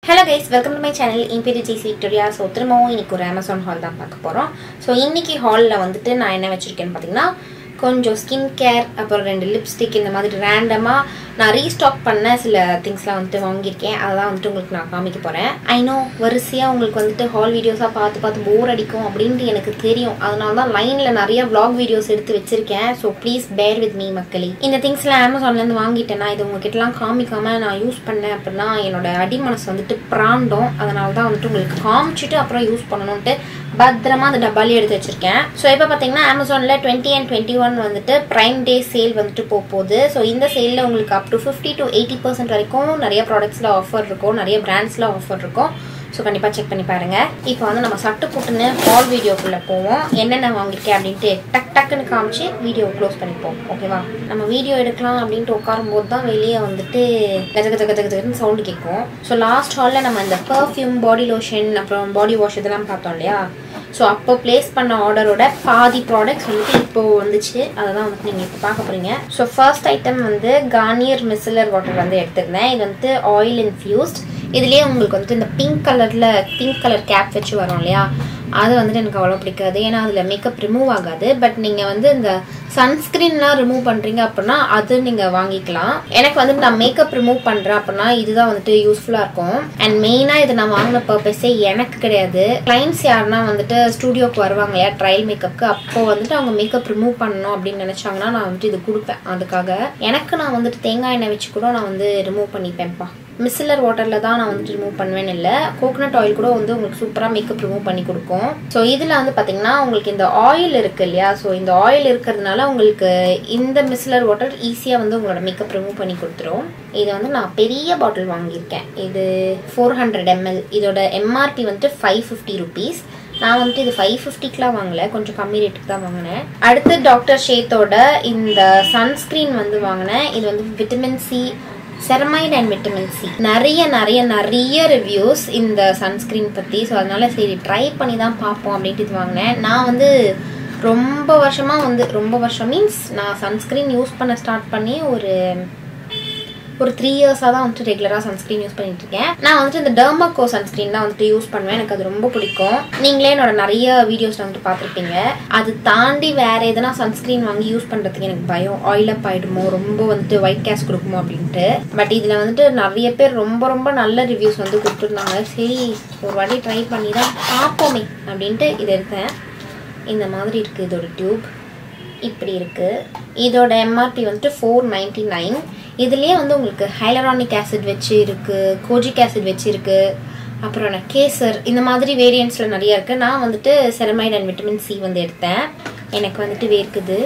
hello guys welcome to my channel Imperial GC Victoria so திரும்பவும் இன்னைக்கு ஒரு Amazon hall தான் பார்க்க போகிறோம் ஸோ இன்னைக்கு ஹாலில் வந்துட்டு நான் என்ன வச்சுருக்கேன்னு பார்த்தீங்கன்னா கொஞ்சம் ஸ்கின் கேர் அப்புறம் ரெண்டு லிப்ஸ்டிக் இந்த மாதிரி ரேண்டமாக நான் ரீஸ்டாக் பண்ண சில திங்ஸ்லாம் வந்துட்டு வாங்கியிருக்கேன் அதெல்லாம் வந்துட்டு உங்களுக்கு நான் காமிக்க போகிறேன் ஐ நோ வரிசையாக உங்களுக்கு வந்துட்டு ஹால் வீடியோஸாக பார்த்து பார்த்து போர் அடிக்கும் அப்படின்ட்டு எனக்கு தெரியும் அதனால தான் லைனில் நிறைய vlog வீடியோஸ் எடுத்து வச்சிருக்கேன் so please bear with me மக்களே இந்த திங்ஸ்லாம் அமேசான்லேருந்து வாங்கிட்டேன்னா இது உங்ககிட்டலாம் காமிக்காம நான் யூஸ் பண்ணேன் அப்படின்னா என்னோட அடி மனசு வந்துட்டு பிராண்டும் அதனால தான் வந்துட்டு உங்களுக்கு காமிச்சிட்டு அப்புறம் யூஸ் பண்ணணுன்ட்டு பத்திரமா அந்த டப்பாலே எடுத்து வச்சிருக்கேன் ஸோ இப்போ பார்த்தீங்கன்னா அமேசானில் டுவெண்ட்டி அண்ட் டுவெண்ட்டி ஒன் வந்துட்டு ப்ரைம் டே சேல் வந்துட்டு போக போகுது ஸோ இந்த சேலில் உங்களுக்கு up to fifty to eighty percent வரைக்கும் நிறைய ப்ராடக்ட்ஸில் ஆஃபர் இருக்கும் நிறைய பிராண்ட்ஸில் ஆஃபர் இருக்கும் ஸோ கண்டிப்பாக செக் பண்ணி பாருங்க இப்போ வந்து நம்ம சட்டு புட்டுன்னு ஹால் வீடியோக்குள்ளே போவோம் என்னென்ன வாங்கியிருக்கேன் அப்படின்ட்டு டக் டக்குன்னு காமிச்சு வீடியோ க்ளோஸ் பண்ணிப்போம் ஓகேவா நம்ம வீடியோ எடுக்கலாம் அப்படின்ட்டு உட்காரும்போது தான் வெளியே வந்துட்டு கஜ கஜ கஜ கஜன்னு சவுண்டு கேட்கும் ஸோ லாஸ்ட் ஹாலில் நம்ம இந்த பர்ஃப்யூம் பாடி லோஷன் அப்புறம் பாடி வாஷ் இதெல்லாம் பார்த்தோம் இல்லையா ஸோ அப்போ ப்ளேஸ் பண்ண ஆர்டரோட பாதி ப்ராடக்ட்ஸ் வந்துட்டு இப்போ வந்துச்சு அதை தான் வந்துட்டு நீங்கள் இப்போ பார்க்க போகிறீங்க ஸோ ஃபர்ஸ்ட் ஐட்டம் வந்து கார்னியர் மிசிலர் வாட்டர் வந்து எடுத்திருந்தேன் இது வந்துட்டு ஆயில் இன்ஃபியூஸ்ட் இதுலேயே உங்களுக்கு வந்துட்டு இந்த பிங்க் கலரில் பிங்க் கலர் கேப் வச்சு வரும் இல்லையா அது வந்துட்டு எனக்கு அவ்வளோ பிடிக்காது ஏன்னா அதில் மேக்கப் ரிமூவ் ஆகாது பட் நீங்கள் வந்து இந்த சன்ஸ்க்ரீன்லாம் ரிமூவ் பண்ணுறீங்க அப்படின்னா அது நீங்கள் வாங்கிக்கலாம் எனக்கு வந்து நான் மேக்கப் ரிமூவ் பண்ணுறேன் அப்படின்னா இதுதான் வந்துட்டு யூஸ்ஃபுல்லாக இருக்கும் அண்ட் மெயினாக இது நான் வாங்கின பர்பஸே எனக்கு கிடையாது கிளைண்ட்ஸ் யாருன்னா வந்துட்டு ஸ்டூடியோக்கு வருவாங்க இல்லையா ட்ரையல் மேக்கப்புக்கு அப்போ வந்துட்டு அவங்க மேக்கப் ரிமூவ் பண்ணணும் அப்படின்னு நினச்சாங்கன்னா நான் வந்துட்டு இது கொடுப்பேன் அதுக்காக எனக்கு நான் வந்துட்டு தேங்காய் எண்ணெய் வச்சு கூட நான் வந்து ரிமூவ் பண்ணிப்பேன்ப்பா மிஸ்லர் வாட்டரில் தான் நான் வந்துட்டு ரிமூவ் பண்ணுவேன்னு இல்லை கோகனட் ஆயில் கூட வந்து உங்களுக்கு சூப்பராக மேக்கப் ரிமூவ் பண்ணி கொடுக்கும் ஸோ இதில் வந்து பார்த்தீங்கன்னா உங்களுக்கு இந்த ஆயில் இருக்கு இல்லையா ஸோ இந்த ஆயில் இருக்கிறதுனால உங்களுக்கு இந்த மிஸ்லர் வாட்டர் ஈஸியாக வந்து உங்களோட மேக்கப் ரிமூவ் பண்ணி கொடுத்துரும் இது வந்து நான் பெரிய பாட்டில் வாங்கியிருக்கேன் இது ஃபோர் ஹண்ட்ரட் எம்எல் இதோட எம்ஆர்பி வந்துட்டு ஃபைவ் ஃபிஃப்டி ருபீஸ் நான் வந்துட்டு இது ஃபைவ் ஃபிஃப்டிக்கெலாம் வாங்கல கொஞ்சம் கம்மி ரேட்டுக்கு தான் வாங்கினேன் அடுத்து டாக்டர் ஷேத்தோட இந்த சன்ஸ்க்ரீன் வந்து வாங்கினேன் இது வந்து vitamin C ceramide and vitamin C நிறைய நிறைய நிறைய ரிவ்யூஸ் இந்த சன்ஸ்க்ரீன் பற்றி ஸோ அதனால சரி ட்ரை பண்ணி தான் பார்ப்போம் அப்படின்ட்டு இது வாங்கினேன் நான் வந்து ரொம்ப வருஷமாக வந்து ரொம்ப வருஷம் மீன்ஸ் நான் சன்ஸ்க்ரீன் யூஸ் பண்ண ஸ்டார்ட் பண்ணி ஒரு ஒரு த்ரீ இயர்ஸாக தான் வந்துட்டு ரெகுலராக சன்ஸ்க்ரீன் யூஸ் பண்ணிட்டு இருக்கேன் நான் வந்துட்டு இந்த டெர்மாக்கோ சன்ஸ்க்ரீன் தான் வந்துட்டு யூஸ் பண்ணுவேன் எனக்கு அது ரொம்ப பிடிக்கும் நீங்களே என்னோட நிறைய வீடியோஸ் வந்துட்டு பார்த்துருப்பீங்க அது தாண்டி வேற எதனா சன்ஸ்க்ரீன் வாங்கி யூஸ் பண்ணுறதுக்கு எனக்கு பயம் ஆயில் அப் ஆயிடுமோ ரொம்ப வந்துட்டு ஒயிட் கேஸ் கொடுக்குமோ அப்படின்ட்டு பட் இதில் வந்துட்டு நிறைய பேர் ரொம்ப ரொம்ப நல்ல ரிவ்யூஸ் வந்து கொடுத்துருந்தாங்க சரி ஒரு வாட்டி ட்ரை பண்ணி தான் பார்ப்போமே அப்படின்ட்டு இது எடுத்தேன் இந்த மாதிரி இருக்குது இதோட டியூப் இப்படி இருக்குது இதோட எம்ஆர்பி வந்துட்டு ஃபோர் நைன்டி நைன் இதுலேயே வந்து உங்களுக்கு ஹைலரானிக் ஆசிட் வச்சு இருக்குது கோஜிக் ஆசிட் வச்சு இருக்குது அப்புறம் நான் கேசர் இந்த மாதிரி வேரியன்ட்ஸில் நிறைய இருக்குது நான் வந்துட்டு செரமைட் அண்ட் விட்டமின் சி வந்து எடுத்தேன் எனக்கு வந்துட்டு வேர்க்குது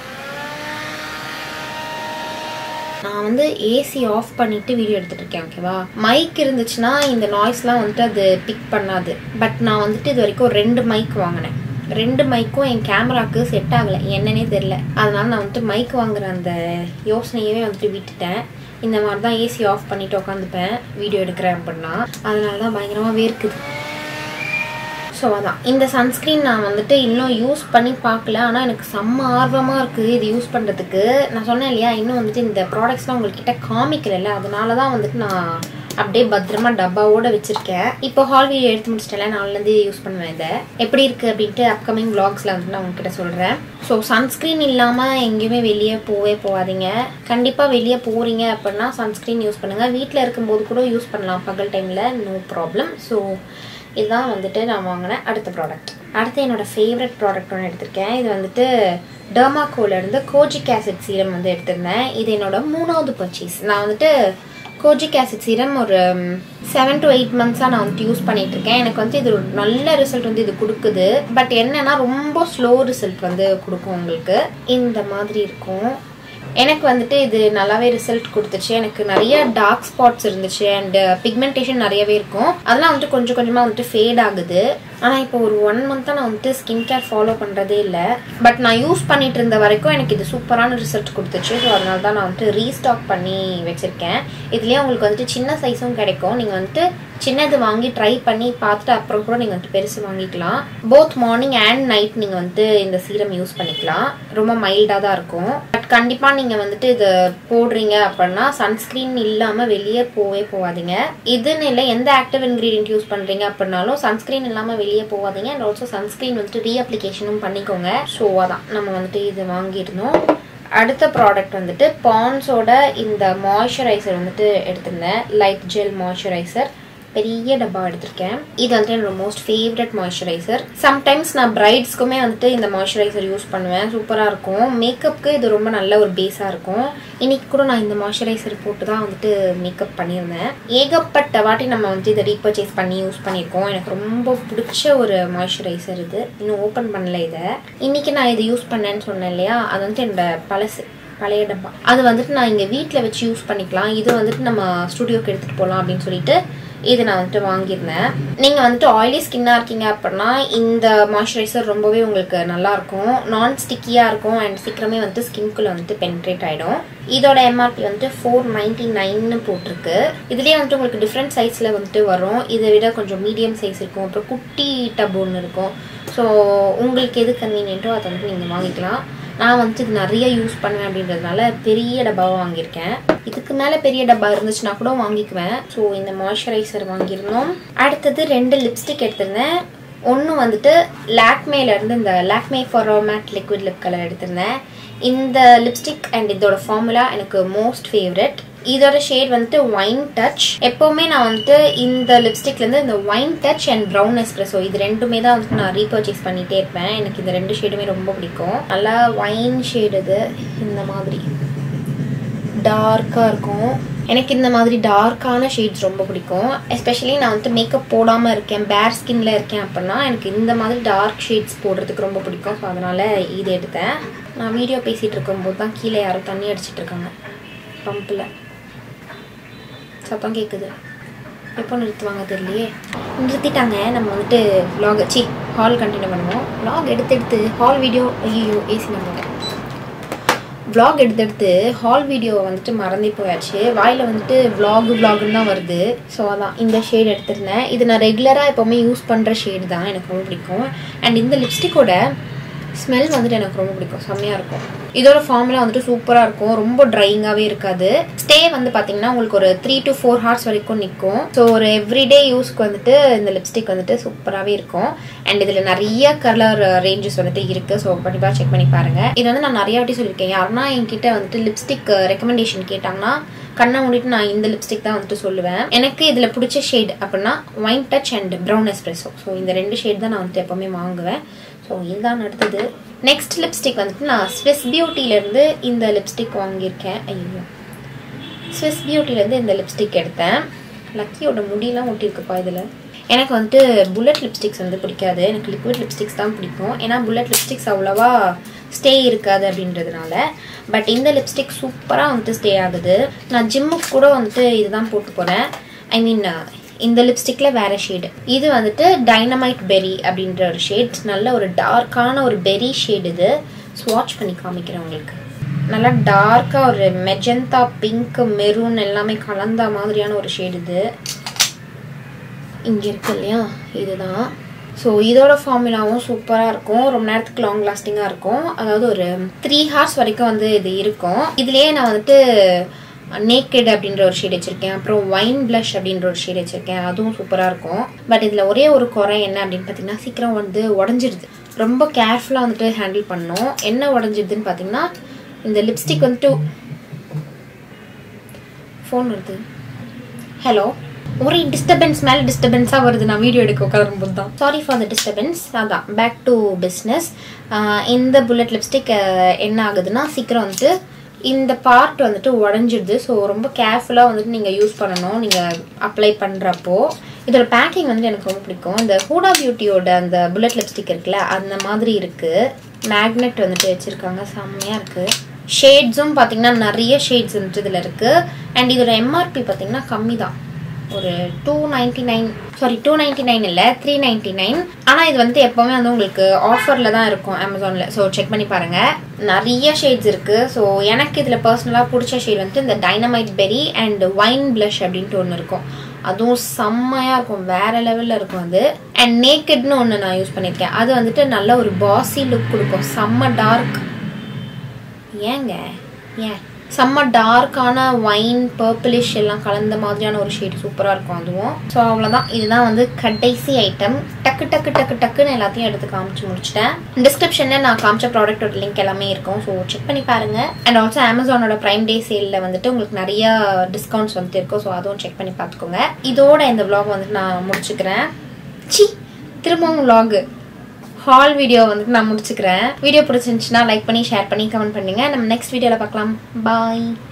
நான் வந்து ஏசி ஆஃப் பண்ணிட்டு வீடியோ எடுத்துட்டு இருக்கேன் ஓகேவா மைக் இருந்துச்சுன்னா இந்த நாய்ஸ்லாம் வந்துட்டு அது பிக் பண்ணாது பட் நான் வந்துட்டு இது வரைக்கும் ரெண்டு மைக் வாங்கினேன் ரெண்டு மைக்கும் என் கேமராக்கு செட் ஆகலை என்னன்னே தெரில அதனால நான் வந்துட்டு மைக் வாங்குற அந்த யோசனையவே வந்துட்டு விட்டுட்டேன் இந்த மாதிரி தான் ஏசி ஆஃப் பண்ணிட்டு உட்காந்துப்பேன் வீடியோ எடுக்கிறேன் அப்படின்னா அதனால தான் பயங்கரமாக வேர்க்குது ஸோ அதான் இந்த சன்ஸ்க்ரீன் நான் வந்துட்டு இன்னும் யூஸ் பண்ணி பார்க்கல ஆனால் எனக்கு செம்ம ஆர்வமாக இருக்குது இது யூஸ் பண்ணுறதுக்கு நான் சொன்னேன் இல்லையா இன்னும் வந்துட்டு இந்த ப்ராடக்ட்ஸ்லாம் உங்கள்கிட்ட காமிக்கல அதனால தான் வந்துட்டு நான் அப்படியே பத்திரமா டப்பாவோட வச்சிருக்கேன் இப்போ ஹால் வீடியோ எடுத்து முடிச்சிட்டேன் நாலுலேருந்து யூஸ் பண்ணுவேன் இதை எப்படி இருக்குது அப்படின்ட்டு அப்கமிங் வ்ளாக்ஸில் வந்து நான் உங்ககிட்ட சொல்கிறேன் ஸோ சன்ஸ்க்ரீன் இல்லாமல் எங்கேயுமே வெளியே போவே போகாதீங்க கண்டிப்பாக வெளியே போகிறீங்க அப்படின்னா சன்ஸ்க்ரீன் யூஸ் பண்ணுங்கள் வீட்டில் இருக்கும்போது கூட யூஸ் பண்ணலாம் பகல் டைமில் நோ ப்ராப்ளம் ஸோ இதுதான் வந்துட்டு நான் வாங்கினேன் அடுத்த ப்ராடக்ட் அடுத்து என்னோட ஃபேவரட் ப்ராடக்ட் ஒன்று எடுத்திருக்கேன் இது வந்துட்டு டெர்மாக்கோலேருந்து கோஜிக் ஆசிட் சீரம் வந்து எடுத்திருந்தேன் இது என்னோட மூணாவது பர்ச்சேஸ் நான் வந்துட்டு கோஜிக் ஆசிட் சீரம் ஒரு செவன் டு எயிட் மந்த்ஸாக நான் வந்துட்டு யூஸ் பண்ணிட்டு இருக்கேன் எனக்கு வந்து இது ஒரு நல்ல ரிசல்ட் வந்து இது கொடுக்குது பட் என்னன்னா ரொம்ப ஸ்லோ ரிசல்ட் வந்து கொடுக்கும் உங்களுக்கு இந்த மாதிரி இருக்கும் எனக்கு வந்துட்டு இது நல்லாவே ரிசல்ட் கொடுத்துச்சு எனக்கு நிறைய டார்க் ஸ்பாட்ஸ் இருந்துச்சு அண்ட் பிக்மெண்டேஷன் நிறையவே இருக்கும் அதெல்லாம் வந்துட்டு கொஞ்சம் கொஞ்சமாக வந்துட்டு ஃபேட் ஆகுது ஆனால் இப்போ ஒரு ஒன் மந்த்தாக நான் வந்துட்டு ஸ்கின் கேர் ஃபாலோ பண்ணுறதே இல்லை பட் நான் யூஸ் பண்ணிட்டு இருந்த வரைக்கும் எனக்கு இது சூப்பரான ரிசல்ட் கொடுத்துச்சு ஸோ அதனால தான் நான் வந்துட்டு ரீஸ்டாக் பண்ணி வச்சுருக்கேன் இதுலேயே உங்களுக்கு வந்துட்டு சின்ன சைஸும் கிடைக்கும் நீங்கள் வந்துட்டு சின்னது வாங்கி ட்ரை பண்ணி பார்த்துட்டு அப்புறம் கூட நீங்கள் வந்துட்டு பெருசு வாங்கிக்கலாம் போத் மார்னிங் அண்ட் நைட் நீங்கள் வந்து இந்த சீரம் யூஸ் பண்ணிக்கலாம் ரொம்ப மைல்டாக தான் இருக்கும் பட் கண்டிப்பாக நீங்கள் வந்துட்டு இதை போடுறீங்க அப்படின்னா சன்ஸ்க்ரீன் இல்லாமல் வெளியே போவே போகாதீங்க இதுன்னு இல்லை எந்த ஆக்டிவ் இன்க்ரீடியன்ட் யூஸ் பண்ணுறீங்க அப்படின்னாலும் சன்ஸ்க்ரீன் இல்லாமல் வெளியே போகாதீங்க அண்ட் ஆல்சோ சன்ஸ்க்ரீன் வந்துட்டு ரீஅப்ளிகேஷனும் பண்ணிக்கோங்க ஸோ அதான் நம்ம வந்துட்டு இது வாங்கியிருந்தோம் அடுத்த ப்ராடக்ட் வந்துட்டு பான்ஸோட இந்த மாய்ஸ்சரைசர் வந்துட்டு எடுத்திருந்தேன் லைட் ஜெல் மாய்ஸ்சரைசர் பெரிய டப்பா எடுத்திருக்கேன் இது வந்துட்டு என்னோட மோஸ்ட் ஃபேவரட் மாய்ஸ்சரைசர் சம்டைம்ஸ் நான் பிரைட்ஸ்க்குமே வந்துட்டு இந்த மாய்ஸ்சரைசர் யூஸ் பண்ணுவேன் சூப்பராக இருக்கும் மேக்கப்புக்கு இது ரொம்ப நல்ல ஒரு பேஸாக இருக்கும் இன்னைக்கு கூட நான் இந்த மாய்ஸ்சரைசர் போட்டு தான் வந்துட்டு மேக்கப் பண்ணியிருந்தேன் ஏகப்பட்ட வாட்டி நம்ம வந்துட்டு இதை ரீபர்ச்சேஸ் பண்ணி யூஸ் பண்ணியிருக்கோம் எனக்கு ரொம்ப பிடிச்ச ஒரு மாய்ஸ்சரைசர் இது இன்னும் ஓப்பன் பண்ணல இதை இன்னைக்கு நான் இதை யூஸ் பண்ணேன்னு சொன்னேன் இல்லையா அது வந்துட்டு என்னோட பழசு பழைய டப்பா அது வந்துட்டு நான் இங்கே வீட்டில் வச்சு யூஸ் பண்ணிக்கலாம் இது வந்துட்டு நம்ம ஸ்டுடியோக்கு எடுத்துகிட்டு போகலாம் அப்படின்னு சொல்லிட்டு இது நான் வந்துட்டு வாங்கியிருந்தேன் நீங்கள் வந்துட்டு ஆயிலி ஸ்கின்னாக இருக்கீங்க அப்படின்னா இந்த மாய்ஸ்சரைசர் ரொம்பவே உங்களுக்கு நல்லாயிருக்கும் நான் ஸ்டிக்கியாக இருக்கும் அண்ட் சீக்கிரமே வந்துட்டு ஸ்கின்குள்ளே வந்துட்டு பென்ட்ரேட் ஆகிடும் இதோட எம்ஆர்பி வந்துட்டு ஃபோர் நைன்டி நைன்னு போட்டிருக்கு இதுலேயே வந்துட்டு உங்களுக்கு டிஃப்ரெண்ட் சைஸில் வந்துட்டு வரும் இதை விட கொஞ்சம் மீடியம் சைஸ் இருக்கும் அப்புறம் குட்டி டப் ஒன்று இருக்கும் ஸோ உங்களுக்கு எது கன்வீனியன்ட்டோ அதை வந்துட்டு நீங்கள் வாங்கிக்கலாம் நான் வந்துட்டு இது நிறைய யூஸ் பண்ணுவேன் அப்படின்றதுனால பெரிய டப்பாவை வாங்கியிருக்கேன் இதுக்கு மேலே பெரிய டப்பா இருந்துச்சுன்னா கூட வாங்கிக்குவேன் ஸோ இந்த மாய்ஸ்சரைசர் வாங்கியிருந்தோம் அடுத்தது ரெண்டு லிப்ஸ்டிக் எடுத்திருந்தேன் ஒன்று வந்துட்டு லாக்மேல இருந்து இந்த Lakme for matte liquid lip colour எடுத்திருந்தேன் இந்த லிப்ஸ்டிக் அண்ட் இதோட ஃபார்முலா எனக்கு மோஸ்ட் ஃபேவரட் இதோட ஷேட் வந்துட்டு ஒயின் டச் எப்போவுமே நான் வந்துட்டு இந்த லிப்ஸ்டிக்லேருந்து இந்த wine touch and brown espresso இது ரெண்டுமே தான் வந்துட்டு நான் ரீபர்ச்சேஸ் பண்ணிகிட்டே இருப்பேன் எனக்கு இந்த ரெண்டு ஷேடுமே ரொம்ப பிடிக்கும் நல்லா ஒயின் ஷேடு இது இந்த மாதிரி டார்க்காக இருக்கும் எனக்கு இந்த மாதிரி டார்க்கான ஷேட்ஸ் ரொம்ப பிடிக்கும் எஸ்பெஷலி நான் வந்துட்டு மேக்கப் போடாமல் இருக்கேன் பேர் ஸ்கின்ல இருக்கேன் அப்படின்னா எனக்கு இந்த மாதிரி டார்க் ஷேட்ஸ் போடுறதுக்கு ரொம்ப பிடிக்கும் ஸோ அதனால் இது எடுத்தேன் நான் வீடியோ பேசிகிட்டு இருக்கும்போது தான் கீழே யாரும் தண்ணி அடிச்சிட்டு இருக்காங்க பம்பில் சத்தம் கேட்குது எப்போ நிறுத்துவாங்க தெரியலையே நிறுத்திட்டாங்க நம்ம வந்துட்டு vlog சி ஹால் கண்டினியூ பண்ணுவோம் vlog எடுத்து எடுத்து ஹால் வீடியோ ஐயோ ஏசி நம்ம vlog எடுத்து எடுத்து ஹால் வீடியோ வந்துட்டு மறந்தே போயாச்சு வாயில் வந்துட்டு vlog vlogன்னு தான் வருது ஸோ அதான் இந்த ஷேட் எடுத்திருந்தேன் இது நான் ரெகுலராக எப்போவுமே யூஸ் பண்ணுற ஷேடு தான் எனக்கு ரொம்ப பிடிக்கும் அண்ட் இந்த லிப்ஸ்டிக்கோட ஸ்மெல் வந்துட்டு எனக்கு ரொம்ப பிடிக்கும் செம்மையாக இருக்கும் இதோட ஃபார்முலா வந்துட்டு சூப்பராக இருக்கும் ரொம்ப ட்ரைங்காகவே இருக்காது ஸ்டே வந்து பார்த்தீங்கன்னா உங்களுக்கு ஒரு த்ரீ டு ஃபோர் ஹவர்ஸ் வரைக்கும் நிற்கும் ஸோ ஒரு எவ்ரிடே யூஸ்க்கு வந்துட்டு இந்த லிப்ஸ்டிக் வந்துட்டு சூப்பராகவே இருக்கும் அண்ட் இதில் நிறைய கலர் ரேஞ்சஸ் வந்துட்டு இருக்குது ஸோ கண்டிப்பாக செக் பண்ணி பாருங்கள் இது வந்து நான் நிறைய வாட்டி சொல்லியிருக்கேன் யாருன்னா என்கிட்ட வந்துட்டு லிப்ஸ்டிக் ரெக்கமெண்டேஷன் கேட்டாங்கன்னா கண்ணை மூடிட்டு நான் இந்த லிப்ஸ்டிக் தான் வந்துட்டு சொல்லுவேன் எனக்கு இதில் பிடிச்ச ஷேட் அப்படின்னா wine touch and brown espresso so இந்த ரெண்டு ஷேட் தான் நான் வந்துட்டு எப்போவுமே வாங்குவேன் ஸோ இதுதான் அடுத்தது நெக்ஸ்ட் லிப்ஸ்டிக் வந்துட்டு நான் ஸ்விஸ் பியூட்டிலேருந்து இந்த லிப்ஸ்டிக் வாங்கியிருக்கேன் ஐயோ ஸ்விஸ் பியூட்டிலேருந்து இந்த லிப்ஸ்டிக் எடுத்தேன் லக்கியோட முடியெல்லாம் ஒட்டியிருக்குப்பா இதில் எனக்கு வந்துட்டு புல்லட் லிப்ஸ்டிக்ஸ் வந்து பிடிக்காது எனக்கு லிக்விட் லிப்ஸ்டிக்ஸ் தான் பிடிக்கும் ஏன்னா புல்லட் லிப்ஸ்டிக்ஸ் அவ்வளோவா ஸ்டே இருக்காது அப்படின்றதுனால பட் இந்த லிப்ஸ்டிக் சூப்பராக வந்துட்டு ஸ்டே ஆகுது நான் ஜிம்முக்கு கூட வந்துட்டு இதுதான் போட்டு போகிறேன் ஐ மீன் இந்த லிப்ஸ்டிக்ல வேற ஷேடு இது வந்துட்டு டைனமைட் பெரி அப்படின்ற ஒரு ஷேட் நல்ல ஒரு டார்க்கான ஒரு பெரி ஷேட் இது ஸ்வாட்ச் பண்ணி காமிக்கிறேன் உங்களுக்கு நல்லா டார்க்காக ஒரு மெஜந்தா பிங்க் மெரூன் எல்லாமே கலந்த மாதிரியான ஒரு ஷேடு இது இங்கே இருக்கு இல்லையா இதுதான் ஸோ இதோட ஃபார்முலாவும் சூப்பராக இருக்கும் ரொம்ப நேரத்துக்கு லாங் லாஸ்டிங்காக இருக்கும் அதாவது ஒரு த்ரீ ஹார்ஸ் வரைக்கும் வந்து இது இருக்கும் இதுலேயே நான் வந்துட்டு நேக்கெட் அப்படின்ற ஒரு ஷேட் வச்சுருக்கேன் அப்புறம் ஒயின் ப்ளஷ் அப்படின்ற ஒரு ஷேட் வச்சுருக்கேன் அதுவும் சூப்பராக இருக்கும் பட் இதில் ஒரே ஒரு குறை என்ன அப்படின்னு பார்த்தீங்கன்னா சீக்கிரம் வந்து உடஞ்சிருது ரொம்ப கேர்ஃபுல்லாக வந்துட்டு ஹேண்டில் பண்ணோம் என்ன உடஞ்சிருதுன்னு பார்த்தீங்கன்னா இந்த லிப்ஸ்டிக் வந்துட்டு ஃபோன் வருது ஹலோ ஒரே டிஸ்டர்பன்ஸ் மேலே டிஸ்டர்பன்ஸாக வருது நான் வீடியோ எடுக்க உட்காரும் போது தான் சாரி ஃபார் த டிஸ்டர்பன்ஸ் அதான் பேக் டு பிஸ்னஸ் இந்த புல்லட் லிப்ஸ்டிக் என்ன ஆகுதுன்னா சீக்கிரம் வந்துட்டு இந்த பார்ட் வந்துட்டு உடஞ்சிடுது ஸோ ரொம்ப கேர்ஃபுல்லாக வந்துட்டு நீங்கள் யூஸ் பண்ணணும் நீங்கள் அப்ளை பண்ணுறப்போ இதோட பேக்கிங் வந்து எனக்கு ரொம்ப பிடிக்கும் இந்த ஹூடா பியூட்டியோட அந்த புல்லட் லிப்ஸ்டிக் இருக்குல்ல அந்த மாதிரி இருக்குது மேக்னெட் வந்துட்டு வச்சுருக்காங்க செம்மையாக இருக்குது ஷேட்ஸும் பார்த்தீங்கன்னா நிறைய ஷேட்ஸ் வந்துட்டு இதில் இருக்குது அண்ட் இதோட எம்ஆர்பி பார்த்தீங்கன்னா கம்மி தான் ஒரு two ninety nine sorry two ninety nine இல்லை த்ரீ நைன்டி நைன் ஆனால் இது வந்து எப்போவுமே வந்து உங்களுக்கு ஆஃபரில் தான் இருக்கும் அமேசானில் ஸோ செக் பண்ணி பாருங்கள் நிறைய ஷேட்ஸ் இருக்குது ஸோ எனக்கு இதில் பர்சனலாக பிடிச்ச ஷேட் வந்து இந்த dynamite berry and wine blush அப்படின்ட்டு ஒன்று இருக்கும் அதுவும் செம்மையாக இருக்கும் வேற லெவலில் இருக்கும் அது அண்ட் நேக்கட்னு ஒன்று நான் யூஸ் பண்ணியிருக்கேன் அது வந்துட்டு நல்ல ஒரு பாசி லுக் கொடுக்கும் செம்ம டார்க் ஏங்க ஏன் செம்ம டார்க்கான ஒயின் பர்பிளிஷ் எல்லாம் கலந்த மாதிரியான ஒரு ஷேட் சூப்பராக இருக்கும் அதுவும் ஸோ அவ்வளோதான் இதுதான் வந்து கடைசி ஐட்டம் டக்கு டக்கு டக்கு டக்குன்னு எல்லாத்தையும் எடுத்து காமிச்சு முடிச்சிட்டேன் டிஸ்கிரிப்ஷனில் நான் காமிச்ச ப்ராடக்ட்டோட லிங்க் எல்லாமே இருக்கும் ஸோ செக் பண்ணி பாருங்க அண்ட் ஆல்சோ அமேசானோட ப்ரைம் டே சேலில் வந்துட்டு உங்களுக்கு நிறைய டிஸ்கவுண்ட்ஸ் வந்துட்டு இருக்கும் ஸோ அதுவும் செக் பண்ணி பார்த்துக்கோங்க இதோட இந்த vlog வந்துட்டு நான் முடிச்சுக்கிறேன் சி திரும்பவும் vlog ஹால் வீடியோ வந்துட்டு நான் முடிச்சுக்கிறேன் வீடியோ பிடிச்சிருந்துச்சுன்னா லைக் பண்ணி ஷேர் பண்ணி கமெண்ட் பண்ணுங்க நம்ம நெக்ஸ்ட் வீடியோவில் பார்க்கலாம் பாய்